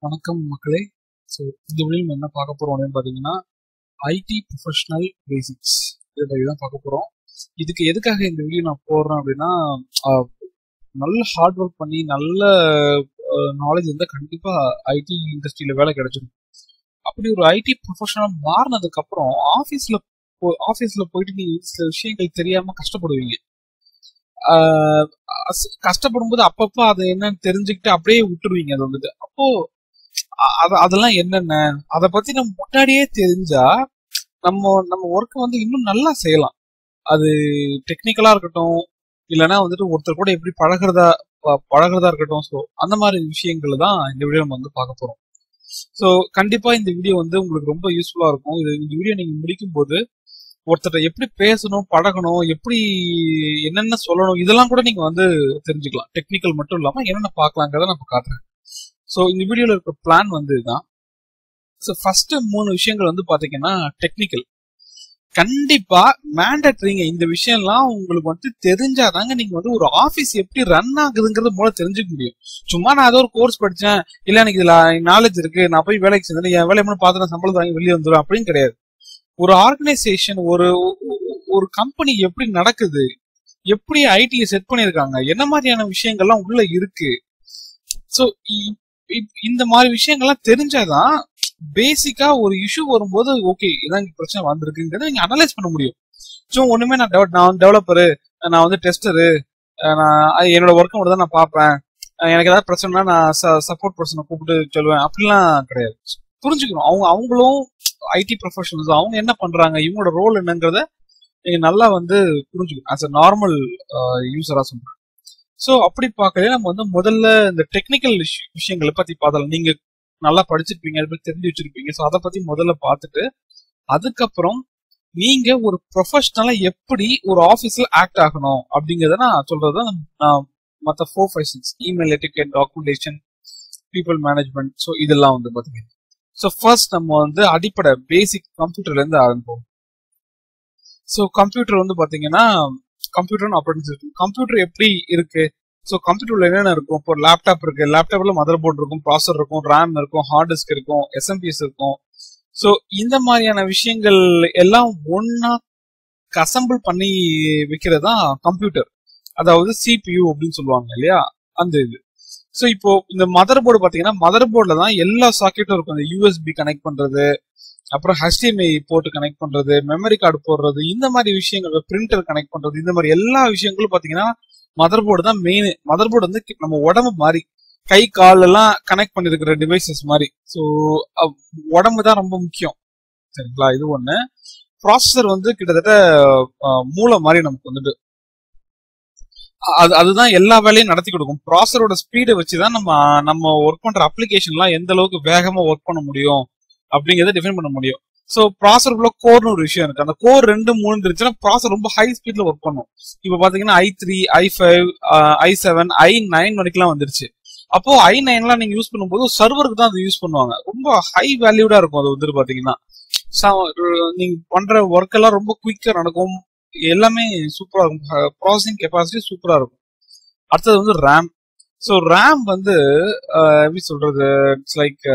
வணக்கம் மக்களே ஸோ இந்த வீடியோ நம்ம என்ன பார்க்க போறோம் அப்படின்னு பார்த்தீங்கன்னா ஐடி ப்ரொஃபஷனல் பேசிக்ஸ் இதை பற்றி தான் பார்க்க போறோம் இதுக்கு எதுக்காக இந்த வீடியோ நான் போடுறேன் அப்படின்னா ஆஹ், நல்ல ஹார்ட் ஒர்க் பண்ணி நல்ல நாலேஜ் இருந்தால் கண்டிப்பா ஐடி இண்டஸ்ட்ரியில வேலை கிடைச்சிடும் அப்படி ஒரு ஐடி ப்ரொஃபஷனல் மாறினதுக்கு அப்புறம் ஆஃபீஸ்ல ஆஃபீஸ்ல போயிட்டு நீங்க சில விஷயங்கள் தெரியாம கஷ்டப்படுவீங்க ஆஹ் அஸ்- கஷ்டப்படும் போது அப்பப்போ அது என்னன்னு தெரிஞ்சுக்கிட்டு அப்படியே விட்டுருவீங்க அது வந்துட்டு அப்போ அ- அது அதெல்லாம் என்னென்ன அதை பத்தி நம்ம முன்னாடியே தெரிஞ்சா நம்ம நம்ம ஒர்க்கை வந்து இன்னும் நல்லா செய்யலாம் அது டெக்னிக்கலா இருக்கட்டும் இல்லைன்னா வந்துட்டு ஒருத்தர் கூட எப்படி பழகுறதா ப- பழகுறதா இருக்கட்டும் ஸோ அந்த மாதிரி விஷயங்கள் தான் இந்த வீடியோ நம்ம வந்து பார்க்க போறோம் ஸோ கண்டிப்பா இந்த வீடியோ வந்து உங்களுக்கு ரொம்ப யூஸ்ஃபுல்லா இருக்கும் இது இந்த வீடியோ நீங்க முடிக்கும் போது ஒருத்தர்ட்ட எப்படி பேசணும் பழகணும் எப்படி என்னென்ன சொல்லணும் இதெல்லாம் கூட நீங்க வந்து தெரிஞ்சுக்கலாம் டெக்னிக்கல் மட்டும் இல்லாம என்னென்ன பார்க்கலாங்கிறத நான் இப்ப காட்டுறேன் ஸோ இந்த வீடியோல இருக்க பிளான் வந்து இதுதான் ஸோ ஃபர்ஸ்ட் மூணு விஷயங்கள் வந்து பாத்தீங்கன்னா டெக்னிக்கல் கண்டிப்பா மேண்டட்ரிங்க இந்த விஷயம்லாம் உங்களுக்கு வந்து தெரிஞ்சாதாங்க நீங்க வந்து ஒரு ஆபீஸ் எப்படி ரன் ஆகுதுங்கிறது மூல தெரிஞ்சுக்க முடியும் சும்மா நான் ஏதோ ஒரு கோர்ஸ் படிச்சேன் இல்ல எனக்கு இதுல நாலேஜ் இருக்கு நான் போய் வேலைக்கு சேர்ந்தேன் என் வேலை எப்படி பார்த்து நான் சம்பளம் வாங்கி வெளியே வந்துடும் அப்படின்னு கிடையாது ஒரு ஆர்கனைசேஷன் ஒரு ஒரு கம்பெனி எப்படி நடக்குது எப்படி ஐடியை செட் பண்ணியிருக்காங்க என்ன மாதிரியான விஷயங்கள்லாம் உள்ள இருக்கு ஸோ இந்த மாதிரி விஷயங்கள்லாம் தெரிஞ்சாதான் பேசிக்கா ஒரு இஷ்யூ வரும்போது ஓகே இதான் இங்க பிரச்சனை வந்திருக்குங்கிறத நீங்க அனலைஸ் பண்ண முடியும் ஸோ ஒண்ணுமே நான் develop- நான் டெவலப்பரு நான் வந்து டெஸ்டரு நான் அது என்னோட ஒர்க்கை மட்டும் தான் நான் பார்ப்பேன் அஹ் எனக்கு ஏதாவது பிரச்சனைனா நான் சப்போர்ட் பர்சனை கூப்பிட்டு சொல்லுவேன் அப்படிலாம் கிடையாது புரிஞ்சுக்கணும் அவங்க அவங்களும் ஐடி ப்ரொஃபஷனல்ஸ் அவங்க என்ன பண்றாங்க இவங்களோட ரோல் என்னங்கிறத நீங்க நல்லா வந்து புரிஞ்சுக்கணும் ஆஸ் அ நார்மல் யூசரா சொல்றேன் ஸோ அப்படி பார்க்கவே நம்ம வந்து முதல்ல இந்த டெக்னிக்கல் விஷயங்களை பத்தி பார்த்தலாம் நீங்க நல்லா படிச்சிருப்பீங்க அதை பத்தி தெரிஞ்சு வச்சிருப்பீங்க ஸோ அதை பத்தி முதல்ல பார்த்துட்டு அதுக்கப்புறம் நீங்க ஒரு ப்ரொஃபஷனலா எப்படி ஒரு ஆஃபீஸ்ல ஆக்ட் ஆகணும் அப்படிங்கறத நான் சொல்றது தான் நான் மற்ற four five six email etiquette documentation people management so இதெல்லாம் வந்து பாத்தீங்கன்னா ஸோ ஃபர்ஸ்ட் நம்ம வந்து அடிப்படை பேசிக் கம்ப்யூட்டர்ல இருந்து ஆரம்பிப்போம் ஸோ கம்ப்யூட்டர் வந்து பாத்தீங்கன்னா கம்ப்யூட்டர் ஆப்ரேட்டிங் சிஸ்டம் கம்ப்யூட்டர் எப்படி இருக்கு ஸோ கம்ப்யூட்டர்ல என்னென்ன இருக்கும் இப்போ லேப்டாப் இருக்கு லேப்டாப்ல மதர் போர்டு இருக்கும் ப்ராசர் இருக்கும் ரேம் இருக்கும் ஹார்ட் டிஸ்க் இருக்கும் எஸ்எம்பிஎஸ் இருக்கும் ஸோ இந்த மாதிரியான விஷயங்கள் எல்லாம் ஒன்னா அசம்பிள் பண்ணி வைக்கிறது தான் கம்ப்யூட்டர் அதாவது சிபியு அப்படின்னு சொல்லுவாங்க இல்லையா அந்த இது ஸோ இப்போ இந்த மதர் போர்டு பாத்தீங்கன்னா மதர் போர்டில் தான் எல்லா சாக்கெட்டும் இருக்கும் இந்த யூஎஸ்பி கனெக்ட் பண்றது அப்புறம் HDMI போர்ட் கனெக்ட் பண்றது மெமரி கார்டு போடுறது இந்த மாதிரி விஷயங்கள் பிரிண்டர் கனெக்ட் பண்றது இந்த மாதிரி எல்லா விஷயங்களும் பாத்தீங்கன்னா மதர் போர்டு தான் மெயின் மதர் போர்டு வந்து நம்ம உடம்பு மாதிரி கை கால் எல்லாம் கனெக்ட் பண்ணிருக்கிற டிவைசஸ் மாதிரி ஸோ உடம்பு தான் ரொம்ப முக்கியம் சரிங்களா இது ஒண்ணு ப்ராசஸர் வந்து கிட்டத்தட்ட அஹ், மூளை மாதிரி நமக்கு வந்துட்டு அது அதுதான் எல்லா வேலையும் நடத்தி கொடுக்கும் ப்ராசரோட ஸ்பீடை வச்சு தான் நம்ம நம்ம ஒர்க் பண்ற அப்ளிகேஷன்லாம் எந்த அளவுக்கு வேகமா ஒர்க் பண்ண முடியும் அப்படிங்கறத டிஃபைன் பண்ண முடியும் ஸோ ப்ராசருக்குள்ள கோர்னு ஒரு விஷயம் இருக்கு அந்த கோர் ரெண்டு மூணு இருந்துச்சுன்னா ப்ராசர் ரொம்ப ஹை ஸ்பீட்ல ஒர்க் பண்ணும் இப்போ பாத்தீங்கன்னா i three i five i seven i nine வரைக்கும்லாம் வந்துருச்சு அப்போ ஐ நைன்லாம் நீங்க யூஸ் பண்ணும்போது சர்வருக்கு தான் அது யூஸ் பண்ணுவாங்க ரொம்ப ஹை வேல்யூடா இருக்கும் அது வந்துட்டு பாத்தீங்கன்னா ச- நீங்க பண்ற ஒர்க் எல்லாம் ரொம்ப குயிக்கா நடக்கும் எல்லாமே சூப்பரா இருக்கும் ப்ராசஸிங் கெப்பாசிட்டி சூப்பரா இருக்கும் அடுத்தது வந்து ரேம் ஸோ ரேம் வந்து அஹ், எப்படி சொல்றது இட்ஸ் லைக்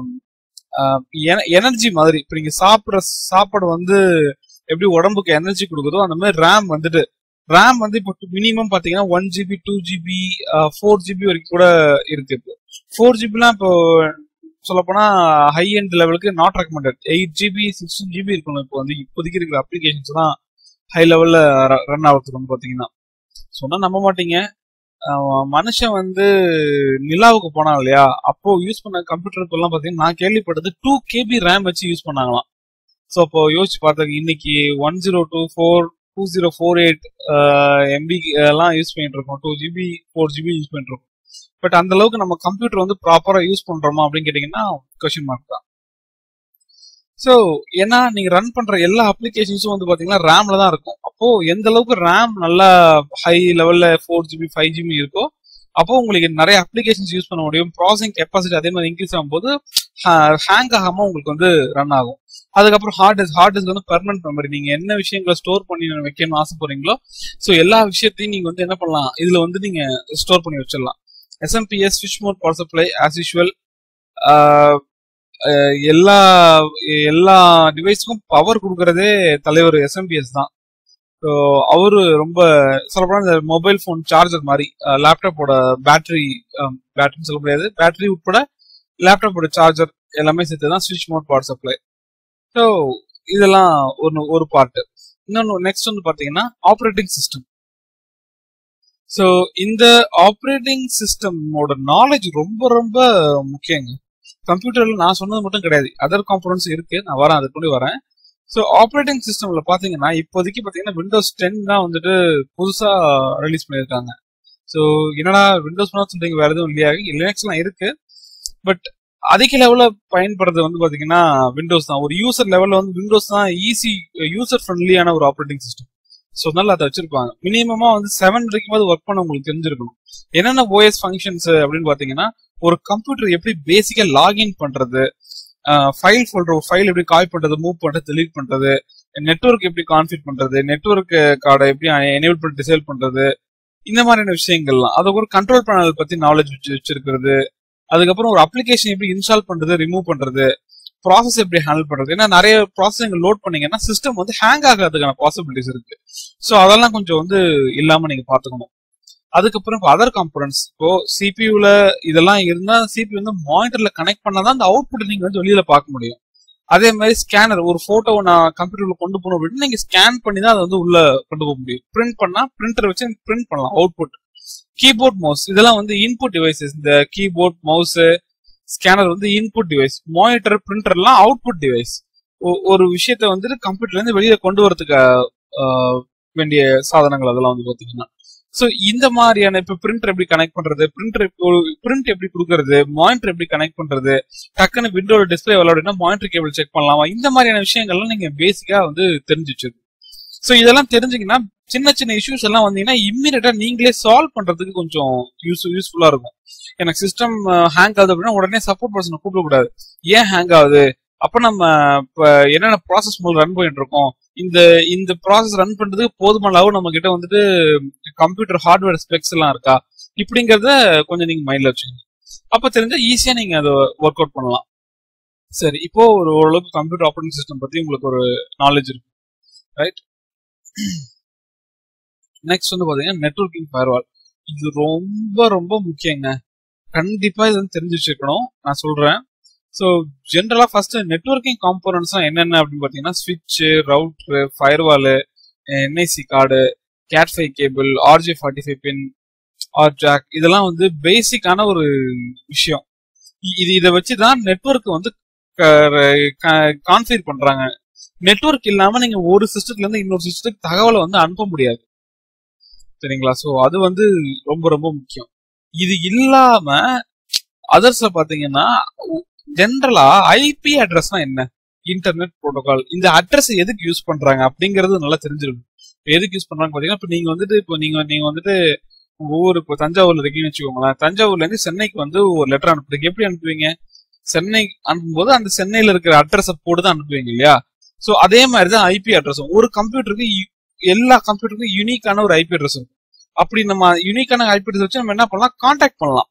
எனர்ஜி மாதிரி இப்போ நீங்க சாப்பிட்ற சாப்பாடு வந்து எப்படி உடம்புக்கு எனர்ஜி கொடுக்குதோ அந்த மாதிரி ரேம் வந்துட்டு ரேம் வந்து இப்போ மினிமம் பாத்தீங்கன்னா one GB two GB four GB வரைக்கும் கூட இருக்கு இப்போ ஃபோர் ஜிபிலாம் இப்போ சொல்லப்போனா ஹை எண்ட் லெவலுக்கு not recommended eight GB sixteen GB இருக்கணும் இப்போ வந்து இப்போதைக்கு இருக்கிற அப்ளிகேஷன்ஸ் தான் ஹை லெவல்ல ரன் ஆகிறதுக்கு வந்து பாத்தீங்கன்னா சொன்னா நம்ப மாட்டீங்க அஹ் மனுஷன் வந்து நிலாவுக்கு போனான் இல்லையா அப்போ யூஸ் பண்ண கம்ப்யூட்டர் எல்லாம் பாத்தீங்கன்னா நான் கேள்விப்பட்டது டூ கேபி ரேம் வச்சு யூஸ் பண்ணாங்களாம் ஸோ அப்போ யோசிச்சு பார்த்தா இன்னைக்கு one zero two four two zero four eight MB எல்லாம் யூஸ் பண்ணிட்டு இருக்கோம் two GB four GB use பண்ணிட்டு இருக்கோம் பட் அந்த அளவுக்கு நம்ம கம்ப்யூட்டர் வந்து ப்ராப்பரா யூஸ் பண்றோமா அப்படின்னு கேட்டீங்கன்னா கொஸ்டின் மார்க் தான் ஸோ ஏன்னா நீங்க ரன் பண்ற எல்லா அப்ளிகேஷன்ஸும் வந்து பாத்தீங்கன்னா ரேம்ல தான் இருக்கும் அப்போ எந்த அளவுக்கு ரேம் நல்லா ஹை லெவல்ல ஃபோர் ஜிபி ஃபைவ் ஜிபி இருக்கோ அப்போ உங்களுக்கு நிறைய அப்ளிகேஷன்ஸ் யூஸ் பண்ண முடியும் ப்ராசஸிங் கெப்பாசிட்டி அதே மாதிரி இன்க்ரீஸ் ஆகும்போது ஹேங் ஆகாம உங்களுக்கு வந்து ரன் ஆகும் அதுக்கப்புறம் ஹார்ட் டிஸ்க் ஹார்ட் டிஸ்க் வந்து பெர்மனன்ட் மெமரி நீங்க என்ன விஷயங்களை ஸ்டோர் பண்ணி வைக்கணும்னு ஆசைப்படுறீங்களோ ஸோ எல்லா விஷயத்தையும் நீங்க வந்து என்ன பண்ணலாம் இதுல வந்து நீங்க ஸ்டோர் பண்ணி வச்சிடலாம் எஸ்எம்பிஎஸ் ஸ்விட்ச் mode power supply as usual ah ah எல்லா எல்லா டிவைஸ்க்கும் பவர் கொடுக்கறதே தலைவர் எஸ்எம்பிஎஸ் தான் ஸோ அவரு ரொம்ப சொல்லப்போனா இந்த மொபைல் ஃபோன் சார்ஜர் மாதிரி லேப்டாப்போட பேட்டரி பேட்டரின்னு சொல்ல முடியாது பேட்டரி உட்பட லேப்டாப்போட சார்ஜர் எல்லாமே சேர்த்து தான் ஸ்விட்ச் மோட் பவர் சப்ளை ஸோ இதெல்லாம் ஒரு ஒரு பார்ட் இன்னொன்று நெக்ஸ்ட் வந்து பார்த்தீங்கன்னா ஆப்ரேட்டிங் சிஸ்டம் ஸோ இந்த ஆப்ரேட்டிங் சிஸ்டமோட நாலேஜ் ரொம்ப ரொம்ப முக்கியங்க கம்ப்யூட்டர்ல நான் சொன்னது மட்டும் கிடையாது அதர் காம்பனன்ஸ் இருக்கு நான் வரேன் அதுக்கு முன்னாடி வரேன் ஸோ ஆப்ரேட்டிங் சிஸ்டம்ல பாத்தீங்கன்னா இப்போதைக்கு பாத்தீங்கன்னா விண்டோஸ் டென் தான் வந்துட்டு புதுசா ரிலீஸ் பண்ணியிருக்காங்க ஸோ என்னடா விண்டோஸ் பண்ணா சொல்றீங்க வேற எதுவும் இல்லையா லினக்ஸ்லாம் இருக்கு பட் அதிக லெவல்ல பயன்படுறது வந்து பாத்தீங்கன்னா விண்டோஸ் தான் ஒரு யூசர் லெவல்ல வந்து விண்டோஸ் தான் ஈஸி யூசர் ஃப்ரெண்ட்லியான ஒரு ஆப்ரேட்டிங் சிஸ்டம் ஸோ அதனால அதை வச்சிருப்பாங்க மினிமமா வந்து செவன் வரைக்கும் ஒர்க் பண்ண உங்களுக்கு தெரிஞ்சிருக்கணும் என்னென்ன ஓஎஸ் ஃபங்க்ஷன்ஸ் அப்படின்னு பாத்தீங்கன்னா ஒரு கம்ப்யூட்டர் எப்படி பேசிக்கா லாகின் பண்றது ஃபைல் ஃபோல்டர் ஃபைல் எப்படி கால் பண்றது மூவ் பண்றது delete பண்றது நெட்வொர்க் எப்படி கான்ஃபிக் பண்றது நெட்வொர்க் கார்டை எப்படி எனேபிள் பண்ணி டிசேபிள் பண்றது இந்த மாதிரியான விஷயங்கள்லாம் அதுக்கப்புறம் கண்ட்ரோல் பேனல் பத்தி நாலேஜ் வச்சு வச்சிருக்கிறது அதுக்கப்புறம் ஒரு அப்ளிகேஷன் எப்படி இன்ஸ்டால் பண்றது ரிமூவ் பண்றது ப்ராசஸ் எப்படி ஹேண்டில் பண்றது ஏன்னா நிறைய ப்ராசஸ் நீங்க லோட் பண்ணீங்கன்னா சிஸ்டம் வந்து ஹேங் ஆகிறதுக்கான பாசிபிலிட்டிஸ் இருக்கு ஸோ அதெல்லாம் கொஞ்சம் வந்து இல்லாம நீங்க பாத்துக்கணும் அதுக்கப்புறம் இப்போ அதர் காம்பனன்ஸ் இப்போ சிபியூல இதெல்லாம் இருந்தா சிபி வந்து மானிட்டர்ல கனெக்ட் பண்ணாதான் அந்த அவுட்புட் நீங்க வந்து வெளியில பார்க்க முடியும் அதே மாதிரி ஸ்கேனர் ஒரு போட்டோ நான் கம்ப்யூட்டர்ல கொண்டு போகணும் அப்படின்னு நீங்க ஸ்கேன் பண்ணி தான் அதை வந்து உள்ள கொண்டு போக முடியும் பிரிண்ட் பண்ணா பிரிண்டர் வச்சு பிரிண்ட் பண்ணலாம் அவுட்புட் கீபோர்ட் மவுஸ் இதெல்லாம் வந்து இன்புட் டிவைசஸ் இந்த கீபோர்ட் மவுஸ் ஸ்கேனர் வந்து இன்புட் டிவைஸ் மானிட்டர் பிரிண்டர் எல்லாம் அவுட்புட் டிவைஸ் ஒரு விஷயத்த வந்துட்டு கம்ப்யூட்டர்ல இருந்து வெளியில கொண்டு வரதுக்கு ஆஹ், வேண்டிய சாதனங்கள் அதெல்லாம் வந்து பாத்தீங்கன்னா சோ இந்த மாதிரியான இப்ப பிரிண்டர் எப்படி கனெக்ட் பண்றது பிரிண்டர் பிரிண்ட் எப்படி கொடுக்கறது மானிட்டர் எப்படி கனெக்ட் பண்றது டக்குன்னு விண்டோல டிஸ்பிளே விளையாடுனா மானிட்டர் கேபிள் செக் பண்ணலாமா இந்த மாதிரியான விஷயங்கள்லாம் நீங்க பேசிக்கா வந்து தெரிஞ்சு வச்சிருக்கணும் சோ இதெல்லாம் தெரிஞ்சீங்கன்னா சின்ன சின்ன இஷ்யூஸ் எல்லாம் வந்தீங்கன்னா இம்மிடியா நீங்களே சால்வ் பண்றதுக்கு கொஞ்சம் யூஸ் யூஸ்ஃபுல்லா இருக்கும் எனக்கு சிஸ்டம் ஹேங் ஆகுது அப்படின்னா உடனே சப்போர்ட் பர்சனை கூப்பிடக்கூடாது ஏன் ஹேங் ஆகுது அப்ப நம்ம இப்ப என்னென்ன ப்ராசஸ் மூலம் ரன் பண்ணிட்டு இருக்கோம் இந்த இந்த ப்ராசஸ் ரன் பண்றதுக்கு போதுமான அளவு நம்ம கிட்ட வந்துட்டு கம்ப்யூட்டர் ஹார்ட்வேர் ஸ்பெக்ஸ் எல்லாம் இருக்கா இப்படிங்கறத கொஞ்சம் நீங்க மைண்ட்ல வச்சுக்கோங்க அப்ப தெரிஞ்சா ஈஸியா நீங்க அதை ஒர்க் அவுட் பண்ணலாம் சரி இப்போ ஒரு ஓரளவுக்கு கம்ப்யூட்டர் ஆப்ரேட்டிங் சிஸ்டம் பத்தி உங்களுக்கு ஒரு நாலேஜ் இருக்கு ரைட் நெக்ஸ்ட் வந்து பாத்தீங்கன்னா நெட்வொர்க்கிங் ஃபயர்வால் இது ரொம்ப ரொம்ப முக்கியங்க கண்டிப்பா இது வந்து தெரிஞ்சு வச்சுக்கணும் நான் சொல்றேன் ஸோ ஜென்ரலா ஃபர்ஸ்ட் நெட்வொர்க்கிங் காம்போனன்ட்ஸ்லாம் என்னென்ன அப்படின்னு பாத்தீங்கன்னா ஸ்விட்ச் router firewall NIC card cat five cable RJ forty five pin or jack இதெல்லாம் வந்து பேசிக்கான ஒரு விஷயம் இ- இது இதை வச்சு தான் நெட்வொர்க் வந்து கான்ஃபிகர் பண்றாங்க நெட்வொர்க் இல்லாம நீங்க ஒரு சிஸ்டத்துல இருந்து இன்னொரு சிஸ்டத்துக்கு தகவலை வந்து அனுப்ப முடியாது சரிங்களா சோ அது வந்து ரொம்ப ரொம்ப முக்கியம் இது இல்லாம அதர்ஸ்ல பாத்தீங்கன்னா ஜென்ரலா ஐபி அட்ரஸ்னா என்ன இன்டர்நெட் புரோட்டோகால் இந்த அட்ரஸ் எதுக்கு யூஸ் பண்றாங்க அப்படிங்கறது நல்லா தெரிஞ்சிருக்கும் இப்ப எதுக்கு யூஸ் பண்றாங்க பாத்தீங்கன்னா இப்ப நீங்க வந்துட்டு இப்போ நீங்க நீங்க வந்துட்டு உங்க ஊர் இப்போ தஞ்சாவூர்ல இருக்கீங்கன்னு வச்சுக்கோங்களேன் தஞ்சாவூர்ல இருந்து சென்னைக்கு வந்து ஒரு லெட்டர் அனுப்புறீங்க எப்படி அனுப்புவீங்க சென்னை அனுப்பும்போது அந்த சென்னையில இருக்கிற அட்ரஸை போட்டு தான் அனுப்புவீங்க இல்லையா சோ அதே மாதிரி தான் ஐபி அட்ரஸும் ஒரு கம்ப்யூட்டருக்கு எல்லா கம்ப்யூட்டருக்கும் யூனிக்கான ஒரு ஐபி அட்ரஸ் இருக்கும் அப்படி நம்ம யூனிக்கான ஐபி அட்ரஸ் வச்சு நம்ம என்ன பண்ணலாம் காண்டாக்ட் பண்ணலாம்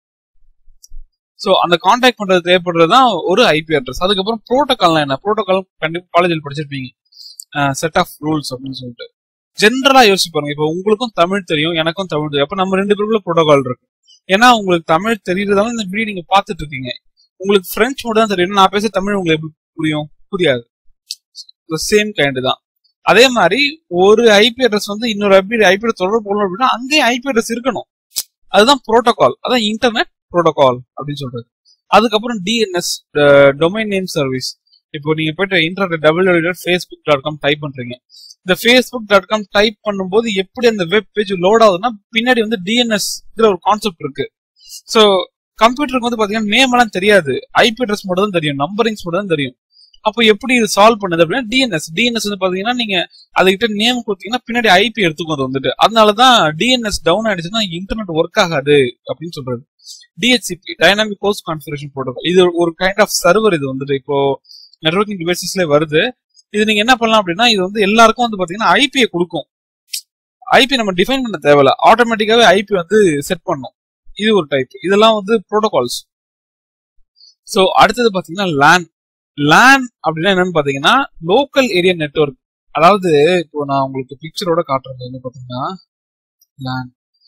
சோ அந்த காண்டாக்ட் பண்றது தேவைப்படுறது தான் ஒரு ஐபி அட்ரஸ் அதுக்கப்புறம் ப்ரோட்டோகால்னா என்ன ப்ரோட்டோகால் கண்டிப்பா காலேஜில் படிச்சிருப்பீங்க செட் ஆஃப் ரூல்ஸ் அப்படின்னு சொல்லிட்டு ஜென்ரலா யோசிச்சு பாருங்க இப்போ உங்களுக்கும் தமிழ் தெரியும் எனக்கும் தமிழ் தெரியும் அப்ப நம்ம ரெண்டு பேருக்குள்ள ப்ரோட்டோகால் இருக்கு ஏன்னா உங்களுக்கு தமிழ் தெரியறதால இந்த வீடியோ நீங்க பாத்துட்டு இருக்கீங்க உங்களுக்கு பிரெஞ்சு மட்டும் தான் தெரியும் நான் பேச தமிழ் உங்களுக்கு எப்படி புரியும் புரியாது சேம் கைண்ட் தான் அதே மாதிரி ஒரு ஐபி அட்ரஸ் வந்து இன்னொரு ஐபி ஐபி தொடர்பு போகணும் அப்படின்னா அங்கேயும் ஐபி அட்ரஸ் இருக்கணும் அதுதான் ப்ரோட்டோகால் அதான் இன்டர்நெட் ப்ரோட்டோகால் அப்படின்னு சொல்றது அதுக்கப்புறம் டிஎன்எஸ் டொமைன் நேம் சர்வீஸ் இப்போ நீங்க போயிட்டு internet W Facebook dot com type பண்றீங்க இந்த ஃபேஸ்புக் டாட் காம் டைப் பண்ணும்போது எப்படி அந்த வெப் பேஜ் லோட் ஆகுதுன்னா பின்னாடி வந்து டிஎன்எஸ் ஒரு கான்செப்ட் இருக்கு ஸோ கம்ப்யூட்டருக்கு வந்து பாத்தீங்கன்னா நேம் எல்லாம் தெரியாது ஐபி அட்ரஸ் மட்டும் தான் தெரியும் நம்பரிங்ஸ் மட்டும் தான் தெரியும் அப்போ எப்படி இது சால்வ் பண்ணுது அப்படின்னா டிஎன்எஸ் டிஎன்எஸ் வந்து பாத்தீங்கன்னா நீங்க அதுகிட்ட நேம் கொடுத்தீங்கன்னா பின்னாடி ஐபி எடுத்துக்கும் அது வந்துட்டு அதனாலதான் டிஎன்எஸ் டவுன் ஆயிடுச்சுன்னா இன்டர்நெட் ஒர்க் ஆகாது அப்படின்னு சொல்றது DHCP dynamic host configuration protocol இது ஒரு கைண்ட் ஆஃப் சர்வர் இது வந்துட்டு இப்போ நெட்வொர்க்கிங் டிவைசஸ்ல வருது இது நீங்க என்ன பண்ணலாம் அப்படின்னா இது வந்து எல்லாருக்கும் வந்து பாத்தீங்கன்னா ஐபியை கொடுக்கும் ஐபி நம்ம டிஃபைன் பண்ண தேவையில்ல ஆட்டோமேட்டிக்காவே ஐபி வந்து செட் பண்ணும் இது ஒரு டைப் இதெல்லாம் வந்து ப்ரோட்டோகால்ஸ் ஸோ அடுத்தது பாத்தீங்கன்னா லேன் லேன் அப்படின்னா என்னன்னு பாத்தீங்கன்னா லோக்கல் ஏரியா நெட்வொர்க் அதாவது இப்போ நான் உங்களுக்கு பிக்சரோட காட்டுறது வந்து பாத்தீங்கன்னா லேன்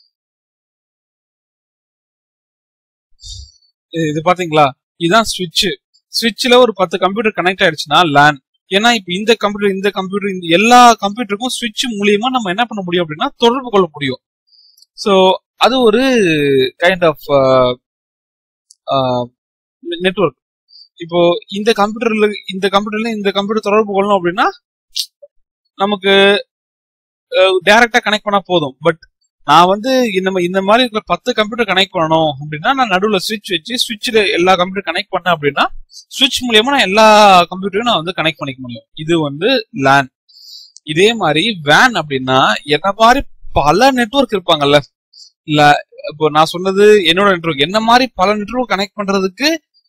இது பாத்தீங்களா இதுதான் ஸ்விட்ச் ஸ்விட்ச்ல ஒரு பத்து கம்ப்யூட்டர் கனெக்ட் ஆயிடுச்சுன்னா லேன் ஏன்னா இப்ப இந்த கம்ப்யூட்டர் இந்த கம்ப்யூட்டர் இந்த எல்லா கம்ப்யூட்டருக்கும் ஸ்விட்ச் மூலியமா நம்ம என்ன பண்ண முடியும் அப்படின்னா தொடர்பு கொள்ள முடியும் ஸோ அது ஒரு கைண்ட் ஆஃப் நெட்ஒர்க் இப்போ இந்த கம்ப்யூட்டர்ல இந்த கம்ப்யூட்டர்ல இந்த கம்ப்யூட்டர் தொடர்பு கொள்ளணும் அப்படின்னா நமக்கு டைரக்டா கனெக்ட் பண்ணா போதும் பட் நான் வந்து இந்த இந்த மாதிரி இருக்கிற பத்து கம்ப்யூட்டர் கனெக்ட் பண்ணணும் அப்படின்னா நான் நடுவில் ஸ்விட்ச் வச்சு ஸ்விட்சில் எல்லா கம்ப்யூட்டர் கனெக்ட் பண்ணேன் அப்படின்னா ஸ்விட்ச் மூலியமா நான் எல்லா கம்ப்யூட்டரையும் நான் வந்து கனெக்ட் பண்ணிக்க முடியும் இது வந்து லேன் இதே மாதிரி வேன் அப்படின்னா என்ன மாதிரி பல நெட்ஒர்க் இருப்பாங்கல்ல இல்ல இப்போ நான் சொன்னது என்னோட நெட்ஒர்க் என்ன மாதிரி பல நெட்ஒர்க் கனெக்ட் பண்றதுக்கு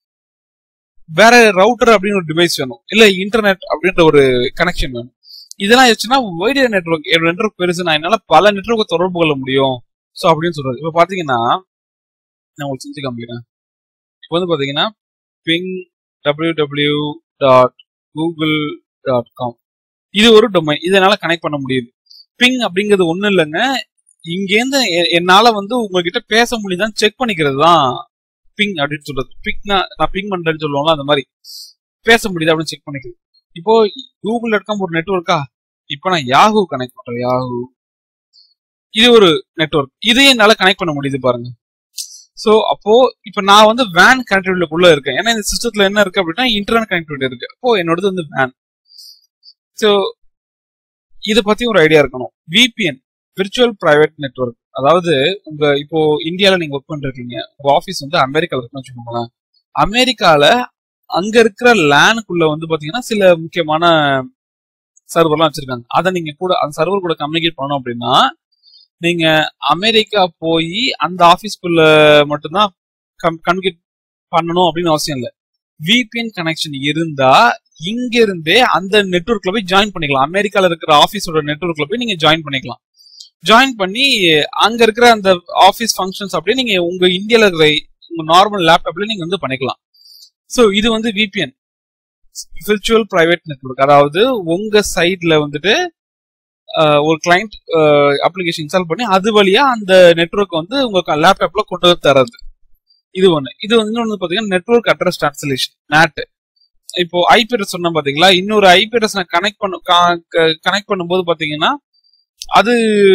வேற ரவுட்டர் அப்படின்னு ஒரு டிவைஸ் வேணும் இல்ல இன்டர்நெட் அப்படின்ற ஒரு கனெக்ஷன் வேணும் இதெல்லாம் வச்சுன்னா வைடிய நெட்ஒர்க் என்னோட நெட்ஒர்க் பெருசு நான் என்னால பல நெட்ஒர்க்கை தொடர்பு கொள்ள முடியும் ஸோ அப்படின்னு சொல்றது இப்போ பாத்தீங்கன்னா நான் உங்களுக்கு செஞ்சு காமிக்கிறேன் இப்போ வந்து பாத்தீங்கன்னா ping W W dot Google dot com இது ஒரு டொமைன் இதனால கனெக்ட் பண்ண முடியுது பிங் அப்படிங்கிறது ஒன்றும் இல்லைங்க இங்கேருந்து என்னால வந்து உங்ககிட்ட பேச முடியுதான்னு செக் பண்ணிக்கிறது தான் பிங் அப்படின்னு சொல்றது பிங்னா நான் பிங் பண்றேன்னு சொல்லுவாங்களா அந்த மாதிரி பேச முடியுது அப்படின்னு செக் பண்ணிக்கிறது இப்போ கூகுள் டாட் காம் ஒரு நெட்ஒர்க்கா இப்போ நான் யாஹூ கனெக்ட் பண்றேன் யாஹூ இது ஒரு நெட்ஒர்க் இதையும் என்னால கனெக்ட் பண்ண முடியுது பாருங்க ஸோ அப்போ இப்போ நான் வந்து வேன் கனெக்டிவிட்டிக்குள்ள இருக்கேன் ஏன்னா இந்த சிஸ்டத்துல என்ன இருக்கு அப்படின்னா இன்டர்நெட் கனெக்டிவிட்டி இருக்கு அப்போ என்னோடது வந்து வேன் ஸோ இதை பத்தி ஒரு ஐடியா இருக்கணும் விபிஎன் விர்ச்சுவல் பிரைவேட் நெட்ஒர்க் அதாவது உங்க இப்போ இந்தியால நீங்க ஒர்க் பண்ணிருக்கீங்க உங்க ஆஃபீஸ் வந்து அமெரிக்கால இருக்குன்னு வச்சுக்கோங்களேன் அமெரிக்கால அங்க இருக்கிற லேனுக்குள்ள வந்து பாத்தீங்கன்னா சில முக்கியமான சர்வர்லாம் வச்சிருக்காங்க அதை நீங்க கூட அந்த சர்வர் கூட கம்யூனிகேட் பண்ணணும் அப்படின்னா நீங்க அமெரிக்கா போய் அந்த ஆபீஸ்க்குள்ள மட்டும்தான் கம்யூனிகேட் பண்ணணும் அப்படின்னு அவசியம் இல்லை விபிஎன் கனெக்ஷன் இருந்தா இங்க இருந்தே அந்த நெட்ஒர்க்ல போய் ஜாயின் பண்ணிக்கலாம் அமெரிக்கால இருக்கிற ஆபீஸோட நெட்ஒர்க்ல போய் நீங்க ஜாயின் பண்ணிக்கலாம் ஜாயின் பண்ணி அங்க இருக்கிற அந்த ஆபீஸ் ஃபங்க்ஷன்ஸ் அப்படியே நீங்க உங்க இந்தியால இருக்கிற உங்க நார்மல் லேப்டாப்ல நீங்க வந்து பண்ணிக்கலாம் ஸோ இது வந்து விபிஎன் விர்ச்சுவல் பிரைவேட் நெட்ஒர்க் அதாவது உங்க சைட்ல வந்துட்டு ஒரு கிளைண்ட் அப்ளிகேஷன் இன்ஸ்டால் பண்ணி அது வழியா அந்த நெட்ஒர்க் வந்து உங்க லேப்டாப்ல கொண்டு வந்து தரது இது ஒண்ணு இது வந்து இன்னொன்று பாத்தீங்கன்னா நெட்ஒர்க் அட்ரஸ் டிரான்ஸ்லேஷன் நேட் இப்போ ஐபி அட்ரஸ் சொன்ன பாத்தீங்களா இன்னொரு ஐபி அட்ரஸ் நான் கனெக்ட் பண்ண கனெக்ட் பண்ணும்போது பாத்தீங்கன்னா அது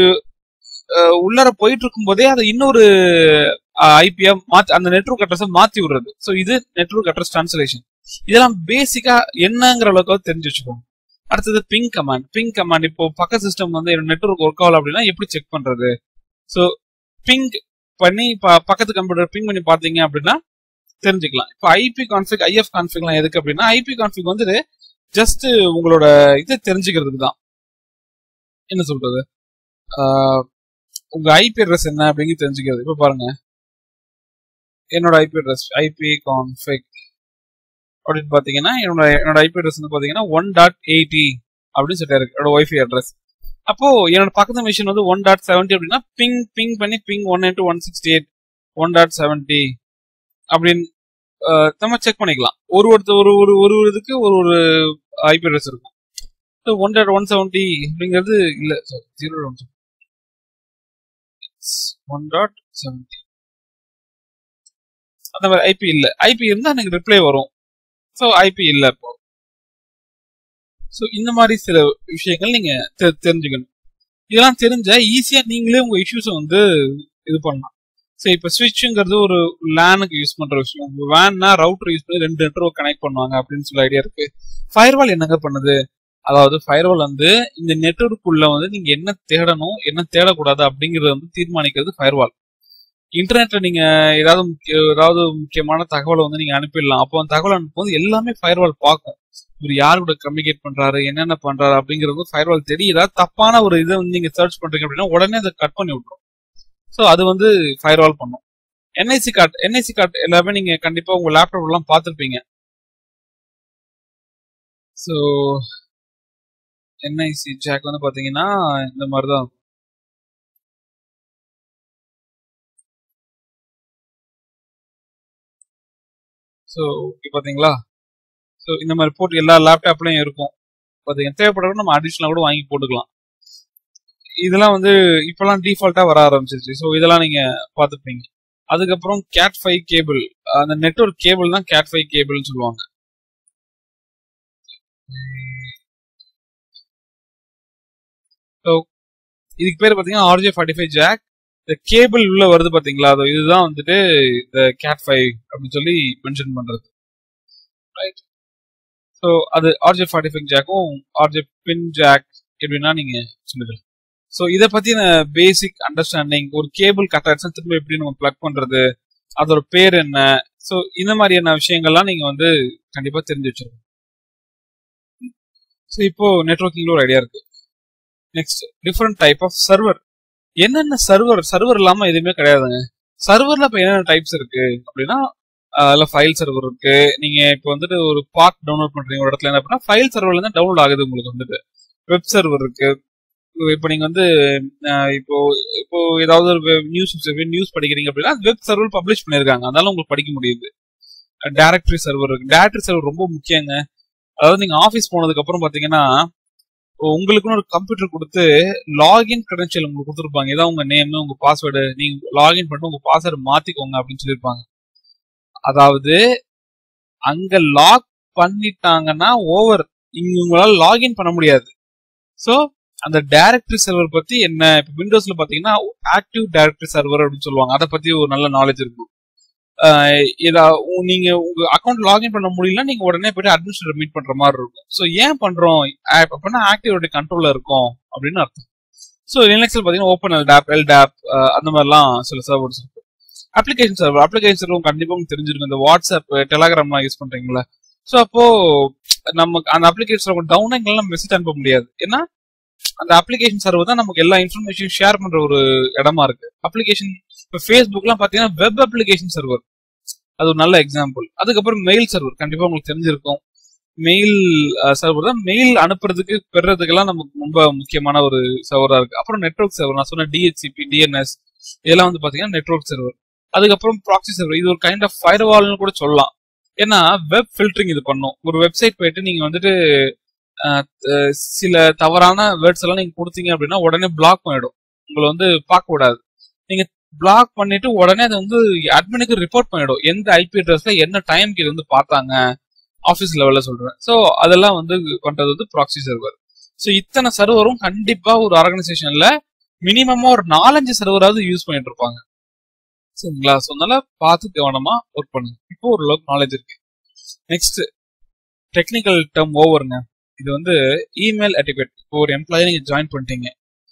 உள்ளார போயிட்டு இருக்கும் போதே அதை இன்னொரு ஐபியா மாத்தி அந்த நெட்ஒர்க் அட்ரஸை மாத்தி விடுறது ஸோ இது நெட்ஒர்க் அட்ரஸ் டிரான்ஸ்லேஷன் இதெல்லாம் பேசிக்கா என்னங்கிற அளவுக்கு தெரிஞ்சு வச்சுக்கோங்க அடுத்தது பிங் கமாண்ட் பிங் கமாண்ட் இப்போ பக்க சிஸ்டம் வந்து நெட்ஒர்க் ஒர்க் ஆகல அப்படின்னா எப்படி செக் பண்றது ஸோ பிங் பண்ணி பக்கத்து கம்ப்யூட்டர் பிங் பண்ணி பாத்தீங்க அப்படின்னா தெரிஞ்சுக்கலாம் இப்போ ஐபி கான்ஃபிக் ஐஎஃப் கான்ஃபிக்லாம் எதுக்கு அப்படின்னா ஐபி கான்ஃபிக் வந்துட்டு ஜஸ்ட் உங்களோட இது தெரிஞ்சுக்கிறதுக்கு தான் என்ன சொல்றது உங்க ஐபி அட்ரஸ் என்ன அப்படின்னு தெரிஞ்சுக்கிறது இப்போ பாருங்க என்னோட ஐபி அட்ரஸ் ஐபி கான்ஃபிக் அப்படின்னு பாத்தீங்கன்னா என்னோட என்னோட ஐபி அட்ரஸ் வந்து பாத்தீங்கன்னா ஒன் டாட் எயிட்டி அப்படின்னு சொல்லிட்டு இருக்கு என்னோட ஒய்ஃபை அட்ரஸ் அப்போ என்னோட பக்கத்து மிஷின் வந்து ஒன் டாட் செவன்டி அப்படின்னா பிங் பிங் பண்ணி ping one into one sixty eight one dot seventy அப்படின்னு நம்ம செக் பண்ணிக்கலாம் ஒரு ஒருத்தர் ஒரு ஒரு ஒரு இதுக்கு ஒரு ஒரு ஐபி அட்ரஸ் இருக்கும் so one dot one seventy அப்படிங்கிறது இல்லை zero one one dot seventy அந்த மாதிரி ஐபி இல்லை ஐபி இருந்தால் எனக்கு ரிப்ளை வரும் ஸோ ஐபி இல்லை இப்போ ஸோ இந்த மாதிரி சில விஷயங்கள் நீங்க தெரிஞ்சுக்கணும் இதெல்லாம் தெரிஞ்சா ஈஸியா நீங்களே உங்க இஷ்யூஸை வந்து இது பண்ணலாம் ஸோ இப்போ ஸ்விட்சுங்கிறது ஒரு லேனுக்கு யூஸ் பண்ற விஷயம் வேன்னா ரவுட்டர் யூஸ் பண்ணி ரெண்டு நெட்ஒர்க் கனெக்ட் பண்ணுவாங்க அப்படின்னு சொல்லி ஐடியா இருக்கு ஃபயர்வால் என்னங்க பண்ணுது அதாவது ஃபயர்வால் வந்து இந்த நெட்ஒர்க்குள்ள வந்து நீங்க என்ன தேடணும் என்ன தேடக்கூடாது அப்படிங்கறத வந்து தீர்மானிக்கிறது ஃபயர்வால் இன்டர்நெட்ல நீங்க ஏதாவது ஏதாவது முக்கியமான தகவலை வந்து நீங்க அனுப்பிடலாம் அப்போ அந்த தகவல் அனுப்பும்போது எல்லாமே ஃபயர்வால் பார்க்கும் இவர் யார் கூட கம்யூனிகேட் பண்றாரு என்னென்ன பண்றாரு அப்படிங்கிறது ஃபயர்வால் தெரியுதா தப்பான ஒரு இதை வந்து நீங்க சர்ச் பண்றீங்க அப்படின்னா உடனே அதை கட் பண்ணி விட்டுரும் ஸோ அது வந்து ஃபயர்வால் பண்ணும் என்ஐசி கார்டு என்ஐசி கார்டு எல்லாமே நீங்க கண்டிப்பா உங்க லேப்டாப் எல்லாம் பார்த்துருப்பீங்க ஸோ என்ஐசி ஜாக் வந்து பாத்தீங்கன்னா இந்த மாதிரி தான் ஸோ பாத்தீங்களா ஸோ இந்த மாதிரி போட்டு எல்லா லேப்டாப்லயும் இருக்கும் பாத்தீங்க தேவைப்படுறது நம்ம அடிஷனலா கூட வாங்கி போட்டுக்கலாம் இதெல்லாம் வந்து இப்பெல்லாம் டிஃபால்ட்டா வர ஆரம்பிச்சிருச்சு ஸோ இதெல்லாம் நீங்க பார்த்துப்பீங்க அதுக்கப்புறம் கேட் ஃபைவ் கேபிள் அந்த நெட்ஒர்க் கேபிள் தான் கேட் ஃபைவ் கேபிள்னு சொல்லுவாங்க ஸோ இதுக்கு பேர் பார்த்தீங்கன்னா ஆர்ஜே ஃபார்ட்டி ஃபைவ் ஜாக் இந்த கேபிள் உள்ள வருது பாத்தீங்களா அது இதுதான் வந்துட்டு இந்த கேட் ஃபைவ் அப்படின்னு சொல்லி மென்ஷன் பண்றது ரைட் ஸோ அது ஆர்ஜே ஃபார்ட்டி ஃபைவ் ஜாக்கும் ஆர்ஜே பின் ஜாக் எப்படின்னா நீங்க சொல்லுங்கள் ஸோ இதை பத்தின பேசிக் அண்டர்ஸ்டாண்டிங் ஒரு கேபிள் கட் ஆயிடுச்சுன்னா திரும்ப எப்படி நம்ம பிளக் பண்றது அதோட பேர் என்ன ஸோ இந்த மாதிரியான விஷயங்கள்லாம் நீங்க வந்து கண்டிப்பா தெரிஞ்சு வச்சிருக்கணும் ஸோ இப்போ நெட்ஒர்க்கிங்ல ஒரு ஐடியா இருக்கு next different type of server என்னென்ன சர்வர் சர்வர் இல்லாம எதுவுமே கிடையாதுங்க சர்வர்ல இப்ப என்னென்ன டைப்ஸ் இருக்கு அப்படின்னா அதுல ஃபைல் சர்வர் இருக்கு நீங்க இப்போ வந்துட்டு ஒரு பார்ட் டவுன்லோட் பண்றீங்க ஒரு இடத்துல என்ன அப்படின்னா ஃபைல் சர்வர்ல இருந்து டவுன்லோட் ஆகுது உங்களுக்கு வந்துட்டு வெப் சர்வர் இருக்கு இப்போ நீங்க வந்து அஹ், இப்போ இப்போ ஏதாவது ஒரு நியூஸ் நியூஸ் படிக்கிறீங்க அப்படின்னா வெப் சர்வர் பப்ளிஷ் பண்ணிருக்காங்க அதனால உங்களுக்கு படிக்க முடியுது டைரக்டரி சர்வர் இருக்கு டைரக்டரி சர்வர் ரொம்ப முக்கியங்க அதாவது நீங்க ஆபீஸ் போனதுக்கு அப்புறம் பாத்தீங்கன்னா உங்களுக்குன்னு ஒரு கம்ப்யூட்டர் கொடுத்து லாகின் கிரெடென்ஷியல் உங்களுக்கு கொடுத்துருப்பாங்க இதான் உங்க நேம் உங்க பாஸ்வேர்டு நீங்க லாகின் பண்ணிட்டு உங்க பாஸ்வேர்டு மாத்திக்கோங்க அப்படின்னு சொல்லியிருப்பாங்க அதாவது அங்க லாக் பண்ணிட்டாங்கன்னா ஓவர் இங்க உங்களால லாகின் பண்ண முடியாது சோ அந்த டைரக்டரி சர்வர் பத்தி என்ன இப்ப விண்டோஸ்ல பாத்தீங்கன்னா ஆக்டிவ் டைரக்டரி சர்வர் அப்படின்னு சொல்லுவாங்க அதை பத்தி ஒரு நல்ல நாலேஜ் இருக்கும் ஆஹ் இதா உ- நீங்க உங்க அக்கௌண்ட் லாகின் பண்ண முடியல நீங்க உடனே போயிட்டு அட்மினிஸ்ட்ரேட்டர் மீட் பண்ற மாதிரி இருக்கும் சோ ஏன் பண்றோம் ஆப் அப்படின்னா ஆக்டிவிட்டி கண்ட்ரோல்ல இருக்கும் அப்படின்னு அர்த்தம் ஸோ லினக்ஸ்ல பாத்தீங்கன்னா ஓப்பன் எல்டாப் எல்டாப் அந்த மாதிரிலாம் சில சர்வர்ஸ் இருக்கு அப்ளிகேஷன் சர்வர் அப்ளிகேஷன் சர்வர் கண்டிப்பா உங்களுக்கு தெரிஞ்சிருக்கும் இந்த வாட்ஸ்அப் டெலாகிராம்லாம் யூஸ் பண்றீங்களா ஸோ அப்போ நமக்கு அந்த அப்ளிகேஷன் டவுன் எங்கெல்லாம் மெசேஜ் அனுப்ப முடியாது ஏன்னா அந்த அப்ளிகேஷன் சர்வர் தான் நமக்கு எல்லா இன்ஃபர்மேஷன் ஷேர் பண்ற ஒரு இடமா இருக்கு அப்ளிகேஷன் இப்போ ஃபேஸ்புக்லாம் பாத்தீங்கன்னா வெப் அப்ளிகேஷன் சர்வர் அது ஒரு நல்ல எக்ஸாம்பிள் அதுக்கப்புறம் மெயில் சர்வர் கண்டிப்பா உங்களுக்கு தெரிஞ்சிருக்கும் மெயில் சர்வர் தான் மெயில் அனுப்புறதுக்கு பெறதுக்கெல்லாம் நமக்கு ரொம்ப முக்கியமான ஒரு சர்வரா இருக்கு அப்புறம் நெட்வொர்க் சர்வர் நான் சொன்ன டிஹெச்சிபி டிஎன்எஸ் இதெல்லாம் வந்து பாத்தீங்கன்னா நெட்வொர்க் சர்வர் அதுக்கப்புறம் ப்ராக்சி சர்வர் இது ஒரு கைண்ட் ஆஃப் ஃபயர் வால்னு கூட சொல்லலாம் ஏன்னா வெப் ஃபில்டரிங் இது பண்ணும் ஒரு வெப்சைட் போயிட்டு நீங்க வந்துட்டு அஹ், அஹ், சில தவறான வேர்ட்ஸ் எல்லாம் நீங்க கொடுத்தீங்க அப்படின்னா உடனே பிளாக் பண்ணிடும் உங்களை வந்து பார்க்க விடாது நீங்க பிளாக் பண்ணிட்டு உடனே அதை வந்து அட்மினுக்கு ரிப்போர்ட் பண்ணிடும் எந்த ஐபி அட்ரஸ்ல என்ன டைம்க்கு இது வந்து பார்த்தாங்க ஆஃபீஸ் லெவல்ல சொல்றேன் ஸோ அதெல்லாம் வந்து பண்றது வந்து ப்ராக்சி சர்வர் ஸோ இத்தனை சர்வரும் கண்டிப்பா ஒரு ஆர்கனைசேஷன்ல மினிமமா ஒரு நாலஞ்சு சர்வராவது யூஸ் பண்ணிட்டு இருப்பாங்க சரிங்களா ஸோ அதனால பார்த்து கவனமா ஒர்க் பண்ணுங்க இப்போ ஓரளவுக்கு நாலேஜ் இருக்கு நெக்ஸ்ட் டெக்னிக்கல் டேர்ம் ஓவருங்க இது வந்து இமெயில் அட்டிகேட் இப்போ ஒரு எம்ப்ளாயி நீங்க ஜாயின் பண்ணிட்டீங்க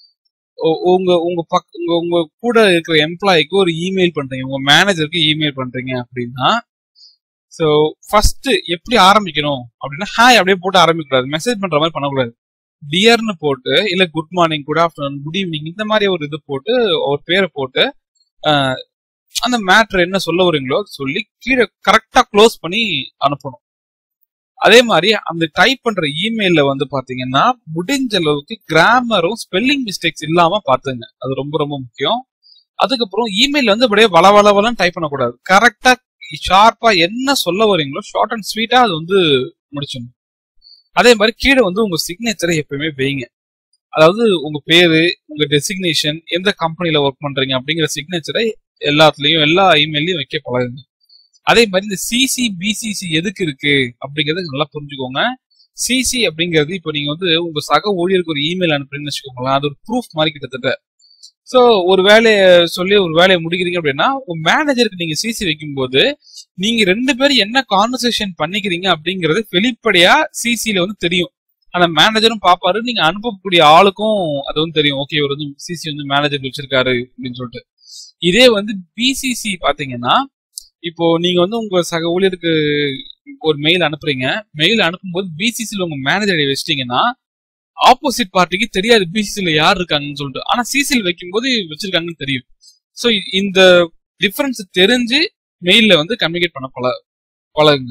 உ- உங்க உங்க பக் உங்க உங்க கூட இருக்கிற எம்ப்ளாய்க்கு ஒரு இமெயில் பண்றீங்க உங்க மேனேஜருக்கு இமெயில் பண்றீங்க அப்படின்னா ஸோ ஃபர்ஸ்ட் எப்படி ஆரம்பிக்கணும் அப்படின்னா ஹாய் அப்படியே போட்டு ஆரம்பிக்கக்கூடாது மெசேஜ் பண்ற மாதிரி பண்ணக்கூடாது டியர்னு போட்டு இல்ல good morning good afternoon good evening இந்த மாதிரி ஒரு இது போட்டு ஒரு பேரை போட்டு ஆஹ், அந்த மேட்ரு என்ன சொல்ல வரீங்களோ அது சொல்லி கீழே கரெக்டா க்ளோஸ் பண்ணி அனுப்பணும் அதே மாதிரி அந்த டைப் பண்ற இமெயில்ல வந்து பாத்தீங்கன்னா முடிஞ்ச அளவுக்கு கிராமரும் ஸ்பெல்லிங் மிஸ்டேக்ஸ் இல்லாம பாத்துங்க அது ரொம்ப ரொம்ப முக்கியம் அதுக்கப்புறம் இமெயில் வந்து அப்படியே வள வள வளன்னு டைப் பண்ணக்கூடாது கரெக்டா ஷார்ப்பா என்ன சொல்ல வரீங்களோ ஷார்ட் அண்ட் ஸ்வீட்டா அது வந்து முடிச்சிடணும் அதே மாதிரி கீழே வந்து உங்க சிக்னேச்சரை எப்பயுமே வைங்க அதாவது உங்க பேரு உங்க டெசிக்னேஷன் எந்த கம்பெனில ஒர்க் பண்றீங்க அப்படிங்கிற சிக்னேச்சரை எல்லாத்துலயும் எல்லா இமெயிலையும் வைக்க பழகுங்க அதே மாதிரி இந்த சிசி பிசிசி எதுக்கு இருக்கு அப்படிங்கறத நல்லா புரிஞ்சுக்கோங்க சிசி அப்படிங்கிறது இப்போ நீங்க வந்து உங்க சக ஊழியருக்கு ஒரு இமெயில் அனுப்புறீங்கன்னு வச்சுக்கோங்களேன் அது ஒரு ப்ரூஃப் மாதிரி கிட்டத்தட்ட சோ ஒரு வேலையை சொல்லி ஒரு வேலையை முடிக்கிறீங்க அப்படின்னா உங்க மேனேஜருக்கு நீங்க சிசி வைக்கும்போது நீங்க ரெண்டு பேரும் என்ன கான்வர்சேஷன் பண்ணிக்கிறீங்க அப்படிங்கறது வெளிப்படையா சிசில வந்து தெரியும் அந்த மேனேஜரும் பாப்பாரு நீங்க அனுப்பக்கூடிய ஆளுக்கும் அது வந்து தெரியும் ஓகே இவர் வந்து சிசி வந்து மேனேஜர் வச்சிருக்காரு அப்படின்னு சொல்லிட்டு இதே வந்து பிசிசி பாத்தீங்கன்னா இப்போ நீங்க வந்து உங்க சக ஊழியருக்கு ஒரு மெயில் அனுப்புறீங்க மெயில் அனுப்பும்போது பிசிசில உங்க மேனேஜரை வச்சிட்டீங்கன்னா ஆப்போசிட் பார்ட்டிக்கு தெரியாது பிசிசில யார் இருக்காங்கன்னு சொல்லிட்டு ஆனா சிசில வைக்கும்போது வச்சிருக்காங்கன்னு தெரியும் சோ இந்த டிஃபரன்ஸ் தெரிஞ்சு மெயில்ல வந்து கம்யூனிகேட் பண்ண பழ பழகுங்க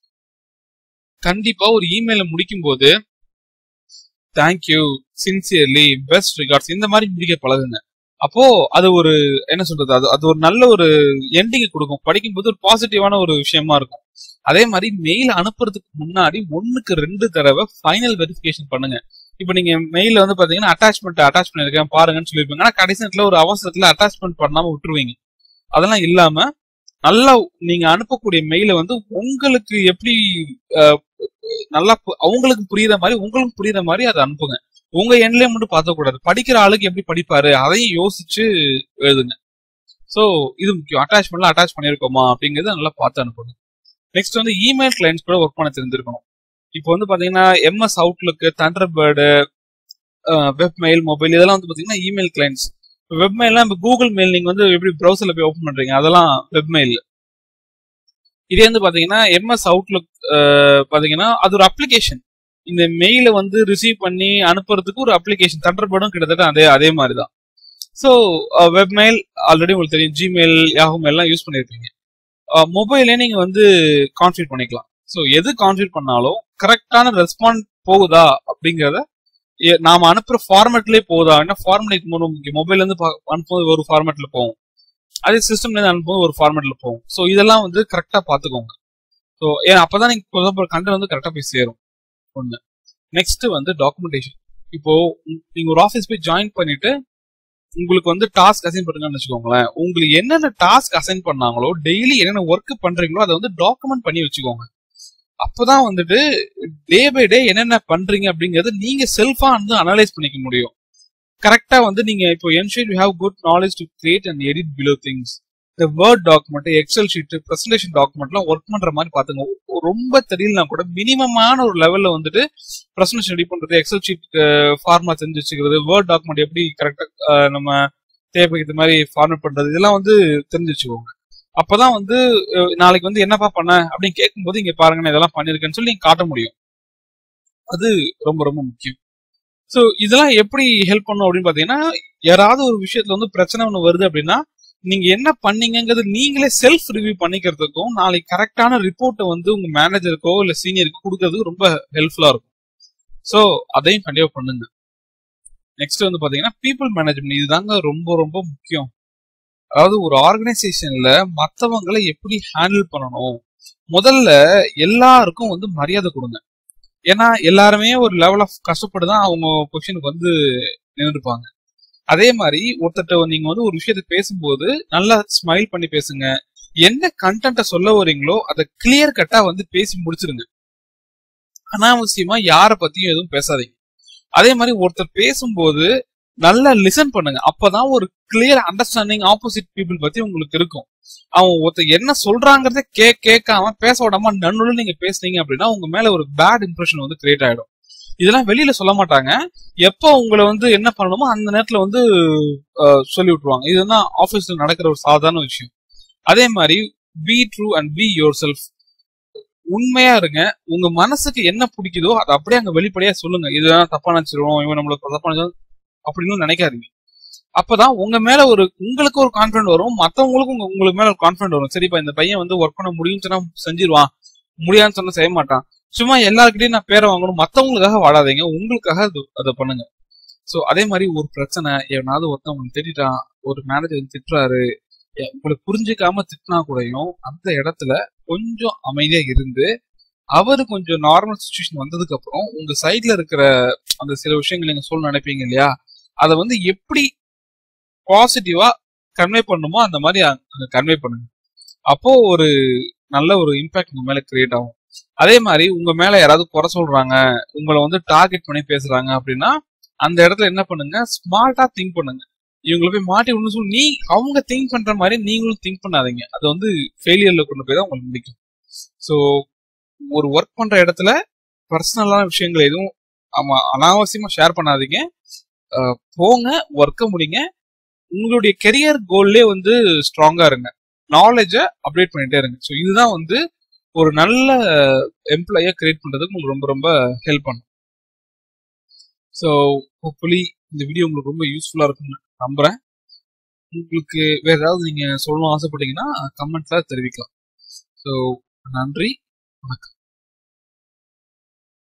கண்டிப்பா ஒரு இமெயில முடிக்கும் போது தேங்க்யூ சின்சியர்லி பெஸ்ட் ரிகார்ட்ஸ் இந்த மாதிரி முடிக்க பழகுங்க அப்போ அது ஒரு என்ன சொல்றது அது அது ஒரு நல்ல ஒரு எண்டிங் கொடுக்கும் படிக்கும்போது ஒரு பாசிட்டிவான ஒரு விஷயமா இருக்கும் அதே மாதிரி மெயில் அனுப்புறதுக்கு முன்னாடி ஒண்ணுக்கு ரெண்டு தடவை ஃபைனல் வெரிஃபிகேஷன் பண்ணுங்க இப்போ நீங்க மெயில வந்து பாத்தீங்கன்னா அட்டாச்மெண்ட் அட்டாச் பண்ணிருக்கேன் பாருங்கன்னு சொல்லியிருப்பீங்க ஆனா கடைசி நேரத்துல ஒரு அவசரத்துல அட்டாச்மெண்ட் பண்ணாம விட்டுருவீங்க அதெல்லாம் இல்லாம நல்லா நீங்க அனுப்பக்கூடிய மெயில வந்து உங்களுக்கு எப்படி அஹ், நல்லா பு- அவங்களுக்கு புரியுற மாதிரி உங்களுக்கு புரியுற மாதிரி அதை அனுப்புங்க உங்க எண்ட்லயே மட்டும் பார்த்த கூடாது படிக்கிற ஆளுக்கு எப்படி படிப்பாரு அதையும் யோசிச்சு எழுதுங்க சோ இது முக்கியம் அட்டாச்மெண்ட்ல அட்டாச் பண்ணிருக்கோமா அப்படிங்கறத நல்லா பார்த்து அனுப்புங்க நெக்ஸ்ட் வந்து இமெயில் கிளைண்ட்ஸ் கூட ஒர்க் பண்ண தெரிஞ்சிருக்கணும் இப்போ வந்து பாத்தீங்கன்னா MS Outlook Thunderbird web mail mobile இதெல்லாம் வந்து பாத்தீங்கன்னா இமெயில் கிளைண்ட்ஸ் வெப் மெயில்லாம் இப்போ கூகுள் மெயில் நீங்க வந்து எப்படி ப்ரௌசர்ல போய் ஓப்பன் பண்றீங்க அதெல்லாம் வெப் மெயில் இதே வந்து பாத்தீங்கன்னா எம்எஸ் அவுட்லுக் பாத்தீங்கன்னா அது ஒரு அப்ளிகேஷன் இந்த மெயில வந்து ரிசீவ் பண்ணி அனுப்புறதுக்கு ஒரு அப்ளிகேஷன் தண்டர்பேர்டும் கிட்டத்தட்ட அதே அதே மாதிரி தான் ஸோ வெப் மெயில் ஆல்ரெடி உங்களுக்கு தெரியும் ஜிமெயில் யாஹூ மெயில்லாம் யூஸ் பண்ணியிருக்கீங்க மொபைலே நீங்க வந்து கான்ஃபிகர் பண்ணிக்கலாம் ஸோ எது கான்ஃபிகர் பண்ணாலும் கரெக்டான ரெஸ்பாண்ட் போகுதா அப்படிங்கிறத எ- நாம அனுப்புற ஃபார்மேட்லயே போகுதா ஏன்னா ஃபார்மேட் மூலம் மொபைல்ல இருந்து பா- அனுப்பும்போது ஒரு ஃபார்மேட்ல போகும் அதே சிஸ்டம்ல இருந்து அனுப்பும்போது ஒரு ஃபார்மேட்ல போகும் ஸோ இதெல்லாம் வந்து கரெக்டா பாத்துக்கோங்க ஸோ ஏன் அப்பதான் நீங்க கண்டென்ட் வந்து கரெக்டா போய் சேரும் ஒண்ணு நெக்ஸ்ட் வந்து டாக்குமெண்டேஷன் இப்போ உங்க- நீங்க ஒரு ஆஃபீஸ் போய் ஜாயின் பண்ணிட்டு உங்களுக்கு வந்து டாஸ்க் அசைன் பண்ணுங்கன்னு வச்சுக்கோங்களேன் உங்களுக்கு என்னென்ன டாஸ்க் அசைன் பண்ணாங்களோ டெய்லி என்னென்ன ஒர்க் பண்றீங்களோ அதை வந்து டாக்குமெண்ட் பண்ணி வச்சுக்கோங்க அப்பதான் வந்துட்டு டே பை டே என்னென்ன பண்றீங்க அப்படிங்கறத நீங்க செல்ஃபா வந்து அனலைஸ் பண்ணிக்க முடியும் கரெக்டா வந்து நீங்க இப்போ ensure you have good knowledge to create and edit below things இந்த Word document Excel sheet presentation டாக்குமெண்ட்லாம் ஒர்க் பண்ற மாதிரி பாத்துங்க ஒ- ரொம்ப தெரியலனா கூட மினிமமான ஒரு லெவல்ல வந்துட்டு பிரசன்டேஷன் ரெடி பண்றது எக்ஸல் ஷீட் ஃபார்மா செஞ்சு வச்சுக்கிறது வேர்ட் டாக்குமெண்ட் எப்படி கரெக்டா நம்ம தேவைக்கு மாதிரி ஃபார்மேட் பண்றது இதெல்லாம் வந்து தெரிஞ்சு வச்சுக்கோங்க அப்பதான் வந்து அஹ், நாளைக்கு வந்து என்னப்பா பண்ண அப்படின்னு கேட்கும்போது இங்க பாருங்க நான் இதெல்லாம் பண்ணிருக்கேன்னு சொல்லி நீங்க காட்ட முடியும் அது ரொம்ப ரொம்ப முக்கியம் சோ இதெல்லாம் எப்படி ஹெல்ப் பண்ணும் அப்படின்னு பாத்தீங்கன்னா யாராவது ஒரு விஷயத்துல வந்து பிரச்சனை ஒண்ணு வருது அப்படின்னா நீங்க என்ன பண்ணீங்கங்கிறது நீங்களே செல்ஃப் ரிவ்யூ பண்ணிக்கிறதுக்கும் நாளைக்கு கரெக்டான ரிப்போர்ட்டை வந்து உங்க மேனேஜருக்கோ இல்ல சீனியருக்கோ கொடுக்கறதுக்கு ரொம்ப ஹெல்ப்ஃபுல்லா இருக்கும் சோ அதையும் கண்டிப்பா பண்ணுங்க நெக்ஸ்ட் வந்து பாத்தீங்கன்னா பீப்புள் மேனேஜ்மெண்ட் இதுதாங்க ரொம்ப ரொம்ப முக்கியம் அதாவது ஒரு ஆர்கனைசேஷன்ல மத்தவங்களை எப்படி ஹேண்டில் பண்ணணும் முதல்ல எல்லாருக்கும் வந்து மரியாதை கொடுங்க ஏன்னா எல்லாருமே ஒரு லெவல் ஆஃப் கஷ்டப்பட்டு தான் அவங்க பொசிஷனுக்கு வந்து நின்றுப்பாங்க அதே மாதிரி ஒருத்தட்ட நீங்க வந்து ஒரு விஷயத்த பேசும்போது நல்லா ஸ்மைல் பண்ணி பேசுங்க என்ன கண்டென்ட்ட சொல்ல வரீங்களோ அதை கிளியர் கட்டா வந்து பேசி முடிச்சிருங்க அனாவசியமா யார பத்தியும் எதுவும் பேசாதீங்க அதே மாதிரி ஒருத்தர் பேசும்போது நல்லா லிசன் பண்ணுங்க அப்பதான் ஒரு கிளியர் அண்டர்ஸ்டாண்டிங் ஆப்போசிட் பீப்புள் பத்தி உங்களுக்கு இருக்கும் அவன் ஒருத்தர் என்ன சொல்றாங்கிறத கே கேட்காம பேச விடாம நன்னுள்ள நீங்க பேசுனீங்க அப்படின்னா உங்க மேல ஒரு பேட் இம்ப்ரெஷன் வந்து கிரியேட் ஆயிடும் இதெல்லாம் வெளியில சொல்ல மாட்டாங்க எப்போ உங்களை வந்து என்ன பண்ணணுமோ அந்த நேரத்துல வந்து அஹ், சொல்லி விட்டுருவாங்க இதுதான் ஆபீஸ்ல நடக்கிற ஒரு சாதாரண விஷயம் அதே மாதிரி be true and be yourself உண்மையா இருங்க உங்க மனசுக்கு என்ன பிடிக்குதோ அதை அப்படியே அங்க வெளிப்படையா சொல்லுங்க இதெல்லாம் தப்பா நினைச்சிருவோம் இவன் நம்மளுக்கு தப்பா நினைச்சிரும் அப்படின்னு நினைக்காதீங்க அப்பதான் உங்க மேல ஒரு உங்களுக்கு ஒரு கான்பிடன்ட் வரும் மத்தவங்களுக்கும் உங்க- உங்களுக்கு மேல ஒரு கான்பிடன்ட் வரும் சரிப்பா இந்த பையன் வந்து ஒர்க் பண்ண முடியும்னு சொன்னா செஞ்சிருவான் முடியாதுன்னு சொன்னா செய்ய மாட்டான் சும்மா எல்லாருக்கிட்டையும் நான் பேரை வாங்கணும் மத்தவங்களுக்காக வாழாதீங்க உங்களுக்காக அது அதை பண்ணுங்க சோ அதே மாதிரி ஒரு பிரச்சனை எவனாவது ஒருத்தவங்க திட்டான் ஒரு மேனேஜர் திட்டுறாரு எ- உங்களுக்கு புரிஞ்சுக்காம திட்டினா கூடயும் அந்த இடத்துல கொஞ்சம் அமைதியா இருந்து அவரு கொஞ்சம் நார்மல் சுச்சுவேஷன் வந்ததுக்கு அப்புறம் உங்க சைட்ல இருக்கிற அந்த சில விஷயங்கள் நீங்க சொல்ல நினைப்பீங்க இல்லையா அதை வந்து எப்படி பாசிட்டிவா கன்வே பண்ணுமோ அந்த மாதிரி அங்க கன்வே பண்ணுங்க அப்போ ஒரு நல்ல ஒரு இம்பாக்ட் உங்க மேல கிரியேட் ஆகும் அதே மாதிரி உங்க மேல யாராவது குறை சொல்றாங்க உங்களை வந்து டார்கெட் பண்ணி பேசுறாங்க அப்படின்னா அந்த இடத்துல என்ன பண்ணுங்க ஸ்மார்ட்டா திங்க் பண்ணுங்க இவங்களை போய் மாட்டி ஒண்ணு சொல்லி நீ அவங்க திங்க் பண்ற மாதிரி நீங்களும் திங்க் பண்ணாதீங்க அது வந்து ஃபெயிலியர்ல கொண்டு போய் தான் உங்களுக்கு முடிக்கும் ஸோ ஒரு ஒர்க் பண்ற இடத்துல பர்சனலான விஷயங்கள் எதுவும் ஆமா அனாவசியமா ஷேர் பண்ணாதீங்க அஹ் போங்க ஒர்க்கை முடிங்க உங்களுடைய கெரியர் கோல்லே வந்து ஸ்ட்ராங்கா இருங்க நாலேஜை அப்டேட் பண்ணிட்டே இருங்க ஸோ இதுதான் வந்து ஒரு நல்ல எம்ப்ளாயை கிரியேட் பண்றதுக்கு உங்களுக்கு ரொம்ப ரொம்ப ஹெல்ப் பண்ணும் ஸோ ஹோப்ஃபுல்லி இந்த வீடியோ உங்களுக்கு ரொம்ப யூஸ்ஃபுல்லா இருக்கும்னு நம்புறேன் உங்களுக்கு வேற ஏதாவது நீங்க சொல்லணும் ஆசைப்பட்டீங்கன்னா கமெண்ட்ல தெரிவிக்கலாம் ஸோ நன்றி வணக்கம்